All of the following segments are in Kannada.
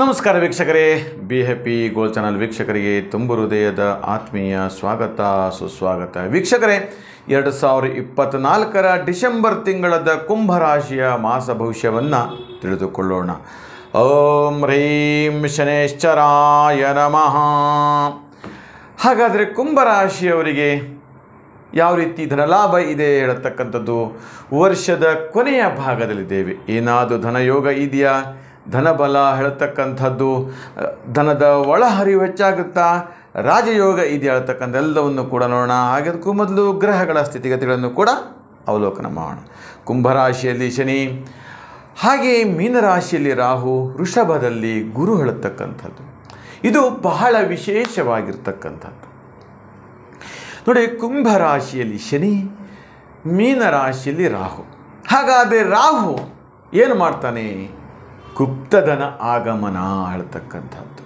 ನಮಸ್ಕಾರ ವೀಕ್ಷಕರೇ ಬಿ ಹ್ಯಾಪಿ ಗೋಲ್ ಚಾನಲ್ ವೀಕ್ಷಕರಿಗೆ ತುಂಬು ಹೃದಯದ ಆತ್ಮೀಯ ಸ್ವಾಗತ ಸುಸ್ವಾಗತ ವೀಕ್ಷಕರೇ ಎರಡು ಸಾವಿರದ ಇಪ್ಪತ್ತ್ನಾಲ್ಕರ ಡಿಸೆಂಬರ್ ತಿಂಗಳದ ಕುಂಭರಾಶಿಯ ಮಾಸ ಭವಿಷ್ಯವನ್ನು ತಿಳಿದುಕೊಳ್ಳೋಣ ಓಂ ಹ್ರೀಂ ಶನೇಶ್ಚರಾಯ ನಮಃ ಹಾಗಾದರೆ ಕುಂಭರಾಶಿಯವರಿಗೆ ಯಾವ ರೀತಿ ಧನಲಾಭ ಇದೆ ಹೇಳತಕ್ಕಂಥದ್ದು ವರ್ಷದ ಕೊನೆಯ ಭಾಗದಲ್ಲಿದ್ದೇವೆ ಏನಾದರೂ ಧನಯೋಗ ಇದೆಯಾ ಧನಬಲ ಹೇಳತಕ್ಕಂಥದ್ದು ಅ, ಧನದ ಒಳಹರಿವು ಹೆಚ್ಚಾಗುತ್ತಾ ರಾಜಯೋಗ ಇದೆಯಾ ಹೇಳ್ತಕ್ಕಂಥ ಎಲ್ಲವನ್ನು ಕೂಡ ನೋಡೋಣ ಹಾಗೆ ಅದಕ್ಕೂ ಮೊದಲು ಗ್ರಹಗಳ ಸ್ಥಿತಿಗತಿಗಳನ್ನು ಕೂಡ ಅವಲೋಕನ ಮಾಡೋಣ ಕುಂಭರಾಶಿಯಲ್ಲಿ ಶನಿ ಹಾಗೆ ಮೀನರಾಶಿಯಲ್ಲಿ ರಾಹು ವೃಷಭದಲ್ಲಿ ಗುರು ಹೇಳತಕ್ಕಂಥದ್ದು ಇದು ಬಹಳ ವಿಶೇಷವಾಗಿರ್ತಕ್ಕಂಥದ್ದು ನೋಡಿ ಕುಂಭರಾಶಿಯಲ್ಲಿ ಶನಿ ಮೀನರಾಶಿಯಲ್ಲಿ ರಾಹು ಹಾಗಾದರೆ ರಾಹು ಏನು ಮಾಡ್ತಾನೆ ಗುಪ್ತಧನ ಆಗಮನ ಹೇಳ್ತಕ್ಕಂಥದ್ದು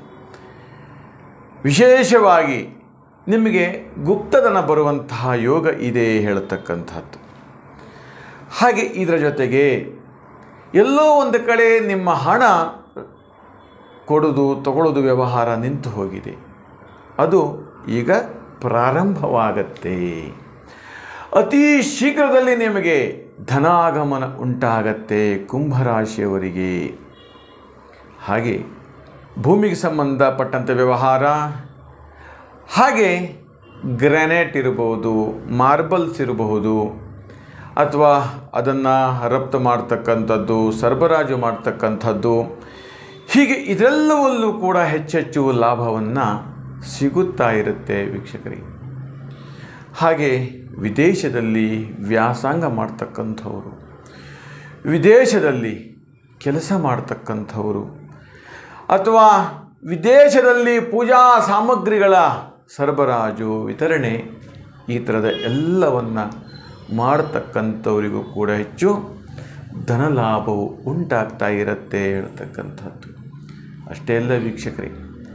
ವಿಶೇಷವಾಗಿ ನಿಮಗೆ ಗುಪ್ತಧನ ಬರುವಂತಹ ಯೋಗ ಇದೆ ಹೇಳತಕ್ಕಂಥದ್ದು ಹಾಗೆ ಇದರ ಜೊತೆಗೆ ಎಲ್ಲೋ ಒಂದು ಕಡೆ ನಿಮ್ಮ ಹಣ ಕೊಡೋದು ತಗೊಳ್ಳೋದು ವ್ಯವಹಾರ ನಿಂತು ಹೋಗಿದೆ ಅದು ಈಗ ಪ್ರಾರಂಭವಾಗತ್ತೆ ಅತಿ ಶೀಘ್ರದಲ್ಲಿ ನಿಮಗೆ ಧನಾಗಮನ ಉಂಟಾಗತ್ತೆ ಕುಂಭರಾಶಿಯವರಿಗೆ ಹಾಗೆ ಭೂಮಿಗೆ ಸಂಬಂಧಪಟ್ಟಂಥ ವ್ಯವಹಾರ ಹಾಗೆ ಗ್ರಾನೈಟ್ ಇರಬಹುದು ಮಾರ್ಬಲ್ಸ್ ಇರಬಹುದು ಅಥವಾ ಅದನ್ನು ರಫ್ತು ಮಾಡ್ತಕ್ಕಂಥದ್ದು ಸರಬರಾಜು ಮಾಡ್ತಕ್ಕಂಥದ್ದು ಹೀಗೆ ಇದೆಲ್ಲವಲ್ಲೂ ಕೂಡ ಹೆಚ್ಚೆಚ್ಚು ಲಾಭವನ್ನು ಸಿಗುತ್ತಾ ಇರುತ್ತೆ ವೀಕ್ಷಕರಿಗೆ ಹಾಗೆ ವಿದೇಶದಲ್ಲಿ ವ್ಯಾಸಂಗ ಮಾಡ್ತಕ್ಕಂಥವರು ವಿದೇಶದಲ್ಲಿ ಕೆಲಸ ಮಾಡ್ತಕ್ಕಂಥವರು ಅಥವಾ ವಿದೇಶದಲ್ಲಿ ಪೂಜಾ ಸಾಮಗ್ರಿಗಳ ಸರಬರಾಜು ವಿತರಣೆ ಈ ಥರದ ಎಲ್ಲವನ್ನು ಮಾಡತಕ್ಕಂಥವರಿಗೂ ಕೂಡ ಹೆಚ್ಚು ಧನಲಾಭವು ಉಂಟಾಗ್ತಾ ಇರುತ್ತೆ ಹೇಳ್ತಕ್ಕಂಥದ್ದು ಅಷ್ಟೇ ಅಲ್ಲ ವೀಕ್ಷಕರೇ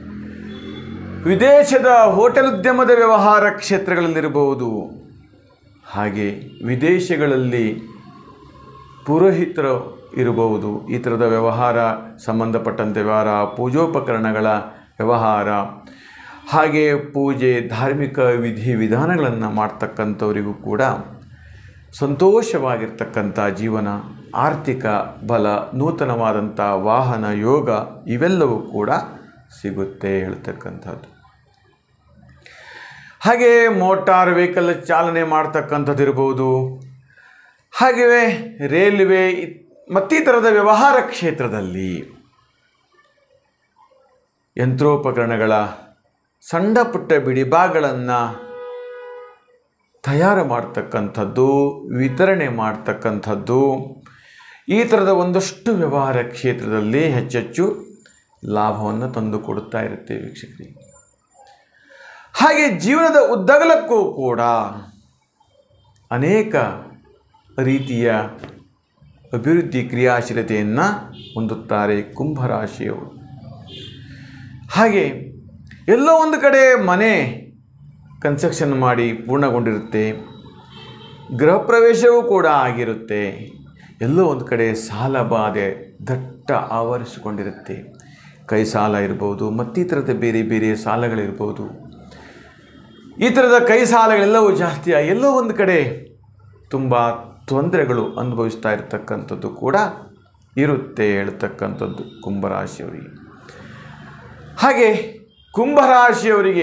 ವಿದೇಶದ ಹೋಟೆಲ್ ಉದ್ಯಮದ ವ್ಯವಹಾರ ಕ್ಷೇತ್ರಗಳಲ್ಲಿರಬಹುದು ಹಾಗೆ ವಿದೇಶಗಳಲ್ಲಿ ಪುರೋಹಿತರು ಇರಬಹುದು ಈ ಥರದ ವ್ಯವಹಾರ ಸಂಬಂಧಪಟ್ಟಂತೆ ವ್ಯವಹಾರ ಪೂಜೋಪಕರಣಗಳ ವ್ಯವಹಾರ ಹಾಗೆ ಪೂಜೆ ಧಾರ್ಮಿಕ ವಿಧಿ ವಿಧಾನಗಳನ್ನು ಮಾಡ್ತಕ್ಕಂಥವರಿಗೂ ಕೂಡ ಸಂತೋಷವಾಗಿರ್ತಕ್ಕಂಥ ಜೀವನ ಆರ್ಥಿಕ ಬಲ ನೂತನವಾದಂಥ ವಾಹನ ಯೋಗ ಇವೆಲ್ಲವೂ ಕೂಡ ಸಿಗುತ್ತೆ ಹೇಳ್ತಕ್ಕಂಥದ್ದು ಹಾಗೆ ಮೋಟಾರ್ ವೆಹಿಕಲ್ ಚಾಲನೆ ಮಾಡ್ತಕ್ಕಂಥದ್ದು ಇರ್ಬೋದು ಹಾಗೆಯೇ ರೈಲ್ವೆ ಇತ್- ಮತ್ತಿತರದ ವ್ಯವಹಾರ ಕ್ಷೇತ್ರದಲ್ಲಿ ಯಂತ್ರೋಪಕರಣಗಳ ಸಣ್ಣ ಪುಟ್ಟ ಬಿಡಿಭಾಗಗಳನ್ನು ತಯಾರು ಮಾಡ್ತಕ್ಕಂಥದ್ದು ವಿತರಣೆ ಮಾಡ್ತಕ್ಕಂಥದ್ದು ಈ ಥರದ ಒಂದಷ್ಟು ವ್ಯವಹಾರ ಕ್ಷೇತ್ರದಲ್ಲಿ ಹೆಚ್ಚೆಚ್ಚು ಲಾಭವನ್ನು ತಂದು ಕೊಡುತ್ತಾ ಇರುತ್ತೆ ವೀಕ್ಷಕರಿಗೆ ಹಾಗೆ ಜೀವನದ ಉದ್ದಗಲಕ್ಕೂ ಕೂಡ ಅನೇಕ ರೀತಿಯ ಅಭಿವೃದ್ಧಿ ಕ್ರಿಯಾಶೀಲತೆಯನ್ನು ಹೊಂದುತ್ತಾರೆ ಕುಂಭರಾಶಿಯವರು ಹಾಗೆ ಎಲ್ಲೋ ಒಂದು ಕಡೆ ಮನೆ ಕನ್ಸ್ಟ್ರಕ್ಷನ್ ಮಾಡಿ ಪೂರ್ಣಗೊಂಡಿರುತ್ತೆ ಗೃಹ ಪ್ರವೇಶವೂ ಕೂಡ ಆಗಿರುತ್ತೆ ಎಲ್ಲೋ ಒಂದು ಕಡೆ ಸಾಲ ಬಾಧೆ ದಟ್ಟ ಆವರಿಸಿಕೊಂಡಿರುತ್ತೆ ಕೈ ಸಾಲ ಇರ್ಬೋದು ಮತ್ತಿತರದ ಬೇರೆ ಬೇರೆ ಸಾಲಗಳಿರ್ಬೋದು ಈ ಥರದ ಕೈ ಸಾಲಗಳೆಲ್ಲವೂ ಜಾಸ್ತಿ ಆಗಿ ಎಲ್ಲೋ ಒಂದು ಕಡೆ ತುಂಬ ತೊಂದರೆಗಳು ಅನುಭವಿಸ್ತಾ ಇರತಕ್ಕಂಥದ್ದು ಕೂಡ ಇರುತ್ತೆ ಹೇಳ್ತಕ್ಕಂಥದ್ದು ಕುಂಭರಾಶಿಯವರಿಗೆ ಹಾಗೆ ಕುಂಭರಾಶಿಯವರಿಗೆ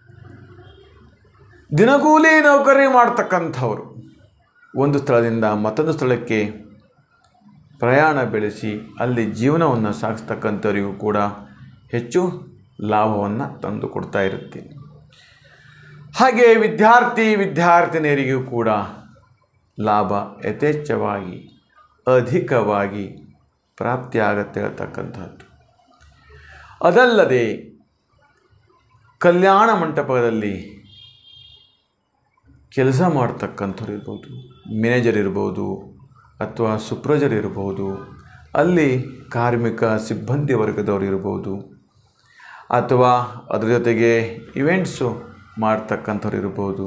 ದಿನಗೂಲಿ ನೌಕರಿ ಮಾಡ್ತಕ್ಕಂಥವರು ಒಂದು ಸ್ಥಳದಿಂದ ಮತ್ತೊಂದು ಸ್ಥಳಕ್ಕೆ ಪ್ರಯಾಣ ಬೆಳೆಸಿ ಅಲ್ಲಿ ಜೀವನವನ್ನು ಸಾಗಿಸ್ತಕ್ಕಂಥವರಿಗೂ ಕೂಡ ಹೆಚ್ಚು ಲಾಭವನ್ನು ತಂದು ಕೊಡ್ತಾ ಇರುತ್ತೆ ಹಾಗೆ ವಿದ್ಯಾರ್ಥಿ ವಿದ್ಯಾರ್ಥಿನಿಯರಿಗೂ ಕೂಡ ಲಾಭ ಯಥೇಚ್ಛವಾಗಿ ಅಧಿಕವಾಗಿ ಪ್ರಾಪ್ತಿಯಾಗತ್ತೆ ಹೇಳ್ತಕ್ಕಂಥದ್ದು ಅದಲ್ಲದೆ ಕಲ್ಯಾಣ ಮಂಟಪದಲ್ಲಿ ಕೆಲಸ ಮಾಡ್ತಕ್ಕಂಥವ್ರು ಇರ್ಬೋದು ಮ್ಯಾನೇಜರ್ ಇರ್ಬೋದು ಅಥವಾ ಸುಪ್ರಜರ್ ಇರ್ಬೋದು ಅಲ್ಲಿ ಕಾರ್ಮಿಕ ಸಿಬ್ಬಂದಿ ವರ್ಗದವರು ಇರ್ಬೋದು ಅಥವಾ ಅದರ ಜೊತೆಗೆ ಇವೆಂಟ್ಸು ಮಾಡ್ತಕ್ಕಂಥವ್ರು ಇರ್ಬೋದು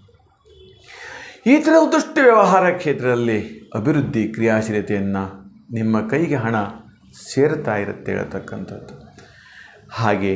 ಈ ಥರ ಒಂದಷ್ಟು ವ್ಯವಹಾರ ಕ್ಷೇತ್ರದಲ್ಲಿ ಅಭಿವೃದ್ಧಿ ಕ್ರಿಯಾಶೀಲತೆಯನ್ನು ನಿಮ್ಮ ಕೈಗೆ ಹಣ ಸೇರ್ತಾ ಇರುತ್ತೆ ಹೇಳ್ತಕ್ಕಂಥದ್ದು ಹಾಗೆ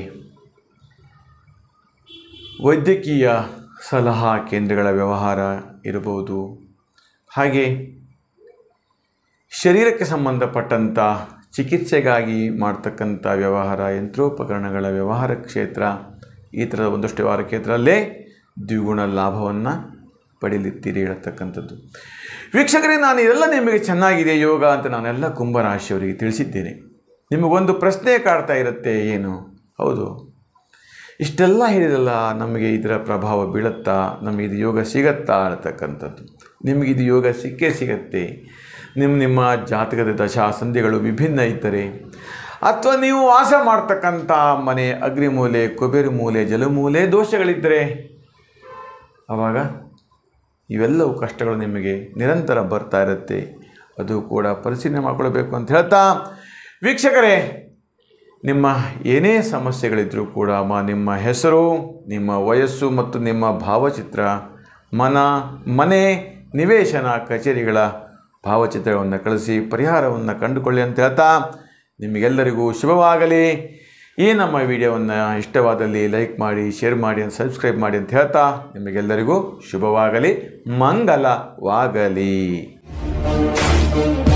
ವೈದ್ಯಕೀಯ ಸಲಹಾ ಕೇಂದ್ರಗಳ ವ್ಯವಹಾರ ಇರಬಹುದು ಹಾಗೆ ಶರೀರಕ್ಕೆ ಸಂಬಂಧಪಟ್ಟಂಥ ಚಿಕಿತ್ಸೆಗಾಗಿ ಮಾಡ್ತಕ್ಕಂಥ ವ್ಯವಹಾರ ಯಂತ್ರೋಪಕರಣಗಳ ವ್ಯವಹಾರ ಕ್ಷೇತ್ರ ಈ ಥರದ ಒಂದಷ್ಟು ವ್ಯವಹಾರ ಕ್ಷೇತ್ರದಲ್ಲೇ ದ್ವಿಗುಣ ಲಾಭವನ್ನು ಪಡೀಲಿತ್ತೀರಿ ಹೇಳ್ತಕ್ಕಂಥದ್ದು ವೀಕ್ಷಕರೇ ನಾನು ಇದೆಲ್ಲ ನಿಮಗೆ ಚೆನ್ನಾಗಿದೆ ಯೋಗ ಅಂತ ನಾನೆಲ್ಲ ಕುಂಭರಾಶಿಯವರಿಗೆ ತಿಳಿಸಿದ್ದೇನೆ ನಿಮಗೊಂದು ಪ್ರಶ್ನೆ ಕಾಡ್ತಾ ಇರುತ್ತೆ ಏನು ಹೌದು ಇಷ್ಟೆಲ್ಲ ಹೇಳಿದಲ್ಲ ನಮಗೆ ಇದರ ಪ್ರಭಾವ ಬೀಳುತ್ತಾ ನಮಗೆ ಇದು ಯೋಗ ಸಿಗತ್ತಾ ಅನ್ನತಕ್ಕಂಥದ್ದು ನಿಮಗೆ ಇದು ಯೋಗ ಸಿಕ್ಕೇ ಸಿಗತ್ತೆ ನಿಮ್ಮ ನಿಮ್ಮ ಜಾತಕದ ದಶಾ ಸಂಧಿಗಳು ವಿಭಿನ್ನ ಇದ್ದರೆ ಅಥವಾ ನೀವು ವಾಸ ಮಾಡ್ತಕ್ಕಂಥ ಮನೆ ಅಗ್ನಿಮೂಲೆ ಕುಬೇರು ಮೂಲೆ ಜಲಮೂಲೆ ದೋಷಗಳಿದ್ದರೆ ಆವಾಗ ಇವೆಲ್ಲವೂ ಕಷ್ಟಗಳು ನಿಮಗೆ ನಿರಂತರ ಬರ್ತಾ ಇರುತ್ತೆ ಅದು ಕೂಡ ಪರಿಶೀಲನೆ ಮಾಡಿಕೊಳ್ಬೇಕು ಅಂತ ಹೇಳ್ತಾ ವೀಕ್ಷಕರೇ ನಿಮ್ಮ ಏನೇ ಸಮಸ್ಯೆಗಳಿದ್ದರೂ ಕೂಡ ಮ ನಿಮ್ಮ ಹೆಸರು ನಿಮ್ಮ ವಯಸ್ಸು ಮತ್ತು ನಿಮ್ಮ ಭಾವಚಿತ್ರ ಮನ ಮನೆ ನಿವೇಶನ ಕಚೇರಿಗಳ ಭಾವಚಿತ್ರವನ್ನು ಕಳಿಸಿ ಪರಿಹಾರವನ್ನು ಕಂಡುಕೊಳ್ಳಿ ಅಂತ ಹೇಳ್ತಾ ನಿಮಗೆಲ್ಲರಿಗೂ ಶುಭವಾಗಲಿ ಈ ನಮ್ಮ ವಿಡಿಯೋವನ್ನು ಇಷ್ಟವಾದಲ್ಲಿ ಲೈಕ್ ಮಾಡಿ ಶೇರ್ ಮಾಡಿ ಸಬ್ಸ್ಕ್ರೈಬ್ ಮಾಡಿ ಅಂತ ಹೇಳ್ತಾ ನಿಮಗೆಲ್ಲರಿಗೂ ಶುಭವಾಗಲಿ ಮಂಗಲವಾಗಲಿ